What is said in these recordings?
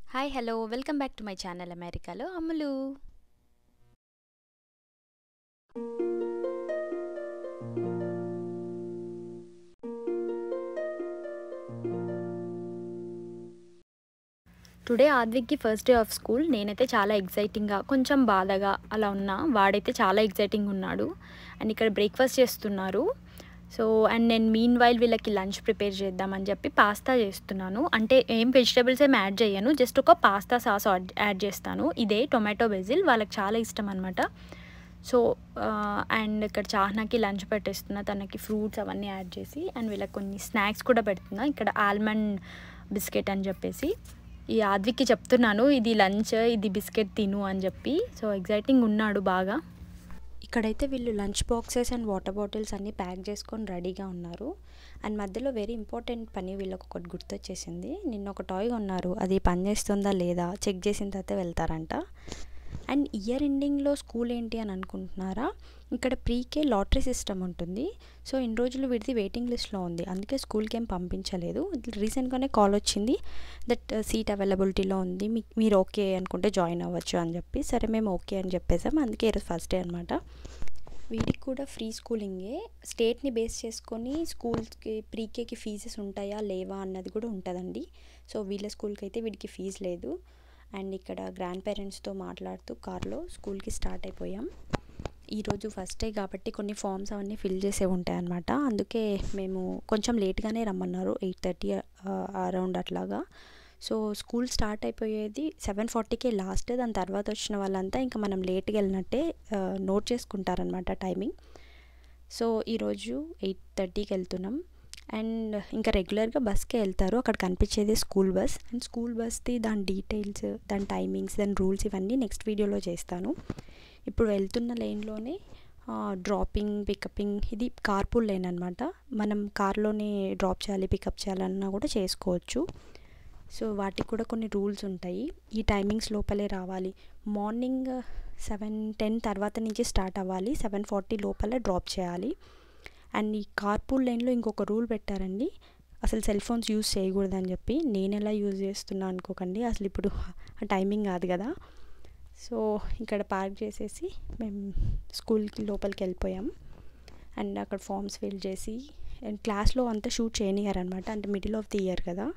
Hi hello welcome back to my channel అమెరికాలో Ammulu today ఆద్విక్కి first day of school నేనైతే చాలా ఎగ్జైటింగ్గా కొంచెం బాధగా అలా ఉన్నా వాడైతే చాలా ఎగ్జైటింగ్ ఉన్నాడు అండ్ ఇక్కడ బ్రేక్ఫాస్ట్ చేస్తున్నారు సో అండ్ నేను మీన్ వైల్ వీళ్ళకి లంచ్ ప్రిపేర్ చేద్దామని చెప్పి పాస్తా చేస్తున్నాను అంటే ఏం వెజిటేబుల్స్ ఏం యాడ్ చేయను జస్ట్ ఒక పాస్తా సాస్ యాడ్ చేస్తాను ఇదే టొమాటో బెజిల్ వాళ్ళకి చాలా ఇష్టం అనమాట సో అండ్ ఇక్కడ చాహ్నాకి లంచ్ పెట్టేస్తున్నా తనకి ఫ్రూట్స్ అవన్నీ యాడ్ చేసి అండ్ వీళ్ళకి కొన్ని స్నాక్స్ కూడా పెడుతున్నా ఇక్కడ ఆల్మండ్ బిస్కెట్ అని చెప్పేసి ఈ ఆద్విక్కి చెప్తున్నాను ఇది లంచ్ ఇది బిస్కెట్ తిను అని చెప్పి సో ఎగ్జైటింగ్ ఉన్నాడు బాగా ఇక్కడైతే వీళ్ళు lunch boxes and water bottles అన్నీ ప్యాక్ చేసుకొని రెడీగా ఉన్నారు అండ్ మధ్యలో వెరీ ఇంపార్టెంట్ పని వీళ్ళకి ఒకటి గుర్తొచ్చేసింది నిన్న ఒక టాయ్ ఉన్నారు అది పని చేస్తుందా లేదా చెక్ చేసిన తర్వాత వెళ్తారంట అండ్ ఇయర్ ఎండింగ్లో స్కూల్ ఏంటి అని అనుకుంటున్నారా ఇక్కడ ప్రీకే లాటరీ సిస్టమ్ ఉంటుంది సో ఇన్ని రోజులు వీడిది వెయిటింగ్ లిస్ట్లో ఉంది అందుకే స్కూల్కి ఏం పంపించలేదు రీసెంట్గానే కాల్ వచ్చింది దట్ సీట్ అవైలబిలిటీలో ఉంది మీ- మీరు ఓకే అనుకుంటే జాయిన్ అవ్వచ్చు అని చెప్పి సరే మేము ఓకే అని చెప్పేసాం అందుకే ఈరోజు ఫస్ట్ డే అనమాట వీడికి కూడా ఫ్రీ స్కూలింగే స్టేట్ని బేస్ చేసుకొని స్కూల్స్కి ప్రీకేకి ఫీజెస్ ఉంటాయా లేవా అన్నది కూడా ఉంటుందండి సో వీళ్ళ స్కూల్కి అయితే వీడికి ఫీజు లేదు అండ్ ఇక్కడ గ్రాండ్ పేరెంట్స్తో మాట్లాడుతూ కార్లో స్కూల్కి స్టార్ట్ అయిపోయాం ఈరోజు ఫస్ట్ డే కాబట్టి కొన్ని ఫామ్స్ అవన్నీ ఫిల్ చేసే ఉంటాయి అనమాట అందుకే మేము కొంచెం లేట్గానే రమ్మన్నారు ఎయిట్ థర్టీ అరౌండ్ అట్లాగా సో స్కూల్ స్టార్ట్ అయిపోయేది సెవెన్ ఫార్టీకే లాస్ట్ దాని తర్వాత వచ్చిన వాళ్ళంతా ఇంకా మనం లేట్గా వెళ్ళినట్టే నోట్ చేసుకుంటారనమాట టైమింగ్ సో ఈరోజు ఎయిట్ థర్టీకి వెళ్తున్నాం అండ్ ఇంకా రెగ్యులర్గా బస్కే వెళ్తారు అక్కడ కనిపించేది స్కూల్ బస్ అండ్ స్కూల్ బస్ది దాని డీటెయిల్స్ దాని టైమింగ్స్ దాని రూల్స్ ఇవన్నీ నెక్స్ట్ వీడియోలో చేస్తాను ఇప్పుడు వెళ్తున్న లైన్లోనే డ్రాపింగ్ పికపింగ్ ఇది కార్పూల్ లైన్ అనమాట మనం కార్లోనే డ్రాప్ చేయాలి పికప్ చేయాలన్నా కూడా చేసుకోవచ్చు సో వాటికి కూడా కొన్ని రూల్స్ ఉంటాయి ఈ టైమింగ్స్ లోపలే రావాలి మార్నింగ్ సెవెన్ టెన్ తర్వాత నుంచి స్టార్ట్ అవ్వాలి సెవెన్ ఫార్టీ లోపల డ్రాప్ చేయాలి అండ్ ఈ కార్పూల్ లైన్లో ఇంకొక రూల్ పెట్టారండి అసలు సెల్ ఫోన్స్ యూజ్ చేయకూడదని చెప్పి నేను ఎలా యూజ్ చేస్తున్నా అనుకోకండి అసలు ఇప్పుడు ఆ టైమింగ్ కాదు కదా సో ఇక్కడ పార్క్ చేసేసి మేము స్కూల్కి లోపలికి వెళ్ళిపోయాం అండ్ అక్కడ ఫామ్స్ ఫిల్ చేసి అండ్ క్లాస్లో అంతా షూట్ చేయనియారనమాట అంటే మిడిల్ ఆఫ్ ది ఇయర్ కదా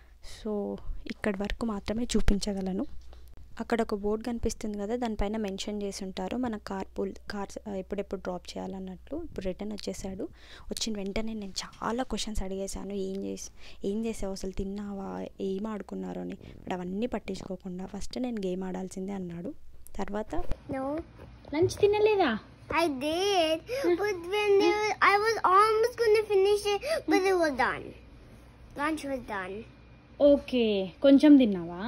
సో ఇక్కడ వరకు మాత్రమే చూపించగలను అక్కడ ఒక బోర్డు కనిపిస్తుంది కదా దానిపైన మెన్షన్ చేసి ఉంటారు మన కార్ పూల్ కార్స్ ఎప్పుడెప్పుడు డ్రాప్ చేయాలన్నట్లు ఇప్పుడు రిటర్న్ వచ్చేసాడు వచ్చిన వెంటనే నేను చాలా క్వశ్చన్స్ అడిగేశాను ఏం చేసి ఏం చేసావు అసలు తిన్నావా ఏం ఆడుకున్నారు అని బట్ అవన్నీ పట్టించుకోకుండా ఫస్ట్ నేను గేమ్ ఆడాల్సిందే అన్నాడు తర్వాత No, లంచ్ తినలేదా I did, but when they were, I was almost gonna finish it, but it was done. Lunch was done. Okay కొంచెం తిన్నావా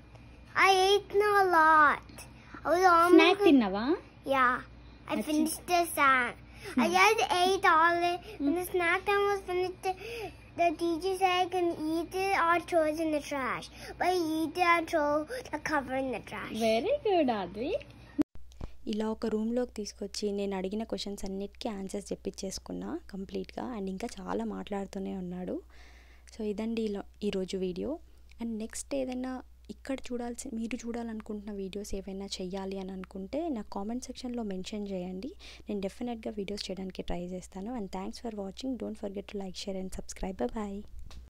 I ate a lot. I was almost. Snack తిన్నావా Yeah, I finished the snack. I just ate all it. When the snack time was finished, the teacher said I can eat it or throw it in the trash. But I eat it and throw the cover in the trash. Very good Advi ఇలా ఒక రూమ్లోకి తీసుకొచ్చి నేను అడిగిన questions అన్నిటికీ answers చెప్పించేసుకున్నా కంప్లీట్గా and ఇంకా చాలా మాట్లాడుతూనే ఉన్నాడు సో ఇదండి ఇలా ఈరోజు వీడియో అండ్ నెక్స్ట్ ఏదైనా ఇక్కడ చూడాల్సి మీరు చూడాలనుకుంటున్న వీడియోస్ ఏవైనా చెయ్యాలి అని అనుకుంటే నా కామెంట్ సెక్షన్లో మెన్షన్ చేయండి నేను డెఫినెట్గా వీడియోస్ చేయడానికి ట్రై చేస్తాను and thanks for watching don't forget to like share and subscribe bye